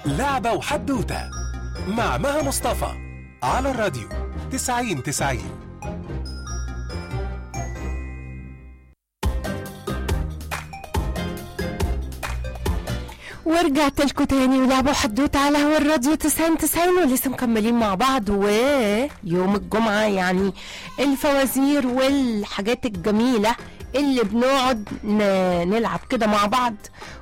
لعبة وحدوتة مع مها مصطفى على الراديو 90 90 ورجعت لكم تاني ولعبة وحدوتة على هوا الراديو 90 90 ولسه مكملين مع بعض ويوم الجمعة يعني الفوازير والحاجات الجميلة اللي بنقعد ن- نلعب كده مع بعض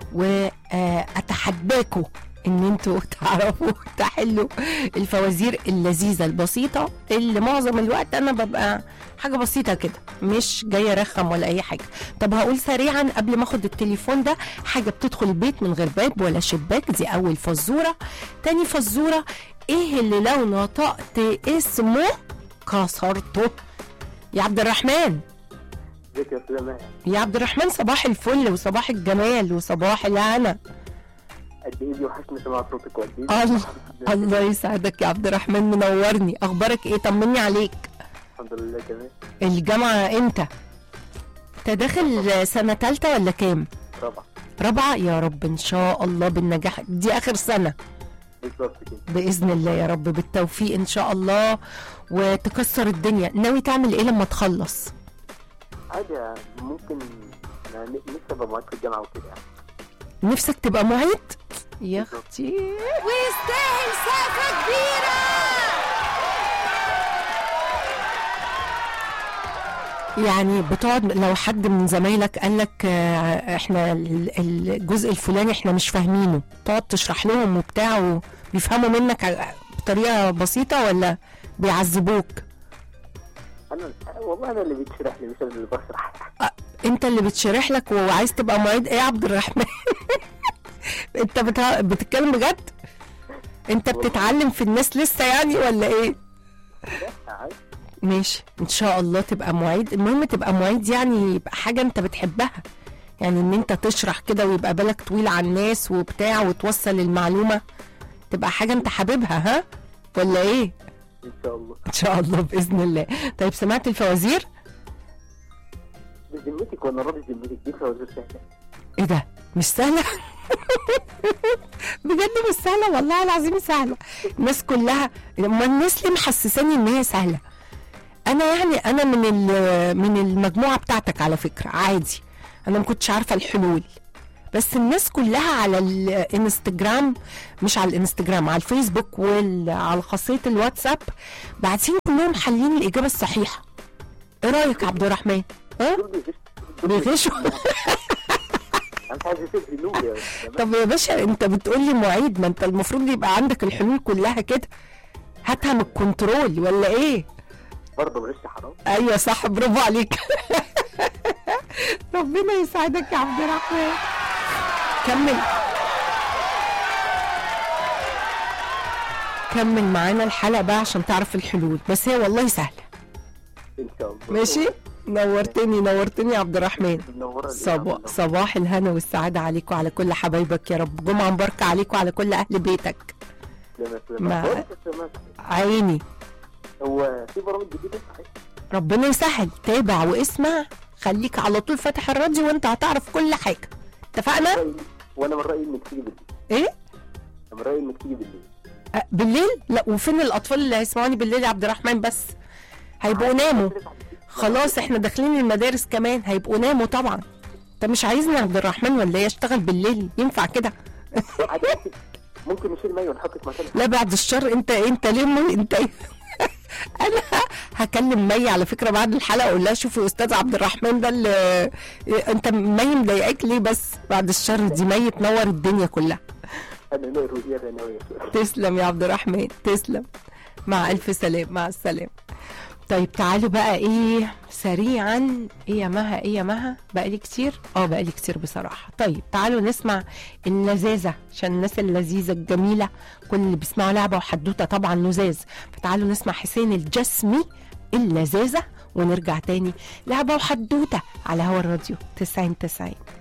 وأتحداكم ان انتوا تعرفوا تحلوا الفوازير اللذيذة البسيطة اللي معظم الوقت انا ببقى حاجة بسيطة كده مش جاية رخم ولا اي حاجة طب هقول سريعا قبل ما اخد التليفون ده حاجة بتدخل البيت من غير باب ولا شباك دي اول فزورة تاني فزورة ايه اللي لو نطقت اسمه كسرته يا عبد الرحمن ازيك يا استاذ ماهر يا عبد الرحمن صباح الفل وصباح الجمال وصباح الهنا قد ايه بيوحشني سماع صوتك وقد ايه الله الله يسعدك يا عبد الرحمن منورني اخبارك ايه طمني عليك الحمد لله تمام الجامعة امتى انت داخل سنة تالتة ولا كام رابعة رابعة يا رب ان شاء الله بالنجاح دي اخر سنة بالظبط كده باذن الله يا رب بالتوفيق ان شاء الله وتكسر الدنيا ناوي تعمل ايه لما تخلص عادي يعني ممكن انا ن- نفسي ابقى معيد في الجامعة وكده يعني نفسك تبقى معيد يا اختي ويستاهل سقفة كبيرة يعني بتقعد لو حد من زمايلك قال لك آه، احنا ال- الجزء الفلاني احنا مش فاهمينه تقعد تشرح لهم وبتاع وبيفهموا منك ع- بطريقة بسيطة ولا بيعذبوك انا والله انا اللي بيتشرح لي مش انا اللي بشرح آه، انت اللي بتشرح لك وعايز تبقى معيد ايه يا عبد الرحمن انت بتها... بتتكلم بجد انت بتتعلم في الناس لسه يعني ولا ايه لا عادي ماشي ان شاء الله تبقى معيد المهم تبقى معيد يعني يبقى حاجة انت بتحبها يعني ان انت تشرح كده ويبقى بالك طويل على الناس وبتاع وتوصل المعلومة تبقى حاجة انت حاببها ها ولا ايه ان شاء الله ان شاء الله باذن الله طيب سمعت الفوازير بذمتك وانا راضي ذمتك دي فوازير سهلة ايه ده مش سهلة بجد مش سهلة والله العظيم سهلة الناس كلها ما الناس ليه محسساني ان هي سهلة انا يعني انا من ال- من المجموعة بتاعتك على فكرة عادي انا ما كنتش عارفة الحلول بس الناس كلها على الانستجرام مش على الانستجرام على الفيسبوك وعلى خاصية الواتساب باعتين كلهم حالين الإجابة الصحيحة ايه رأيك يا عبد الرحمن؟ ها؟ دول بيغشوا دول بيغشوا انا مش عايز يسيب يا جماعة. طب يا باشا انت بتقول لي معيد ما انت المفروض يبقى عندك الحلول كلها كده هاتها من الكنترول ولا ايه برضه بغش حرام ايوه صح برافو عليك ربنا يسعدك يا عبد الرحمن كمل كمل معانا الحلقه بقى عشان تعرف الحلول بس هي والله سهله ان شاء الله ماشي نورتني نورتني يا عبد الرحمن منورة صباح صباح الهنا والسعادة عليك وعلى كل حبايبك يا رب جمعة مباركة عليك وعلى كل أهل بيتك مع- مع عيني هو في برامج جديدة صحيح ربنا يسهل تابع واسمع خليك على طول فاتح الراديو وانت هتعرف كل حاجة اتفقنا؟ رأيي- وانا من رأيي انك تيجي بالليل ايه؟ أنا من رأيي انك تيجي بالليل أه بالليل؟ لا وفين الأطفال اللي هيسمعوني بالليل يا عبد الرحمن بس؟ هيبقوا ناموا خلاص احنا داخلين المدارس كمان هيبقوا ناموا طبعا انت مش عايزني يا عبد الرحمن ولا ايه اشتغل بالليل ينفع كده عادي ممكن- ممكن نشيل مي ونحطك مكانها لا بعد الشر انت انت ليه مو انت انا هكلم مي على فكره بعد الحلقه اقول لها شوفي استاذ عبد الرحمن ده اللي انت مي مضايقاك ليه بس بعد الشر دي مي تنور الدنيا كلها انا نقر وزيادة انا ويا تسلم يا عبد الرحمن تسلم مع الف سلام مع السلامه طيب تعالوا بقى ايه سريعا ايه يا مها ايه يا مها بقالي كتير اه بقالي كتير بصراحه طيب تعالوا نسمع اللذاذه عشان الناس اللذيذه الجميله كل اللي بيسمعوا لعبه وحدوته طبعا لذاذ فتعالوا نسمع حسين الجسمي اللذاذه ونرجع تاني لعبه وحدوته على هوا الراديو 90 90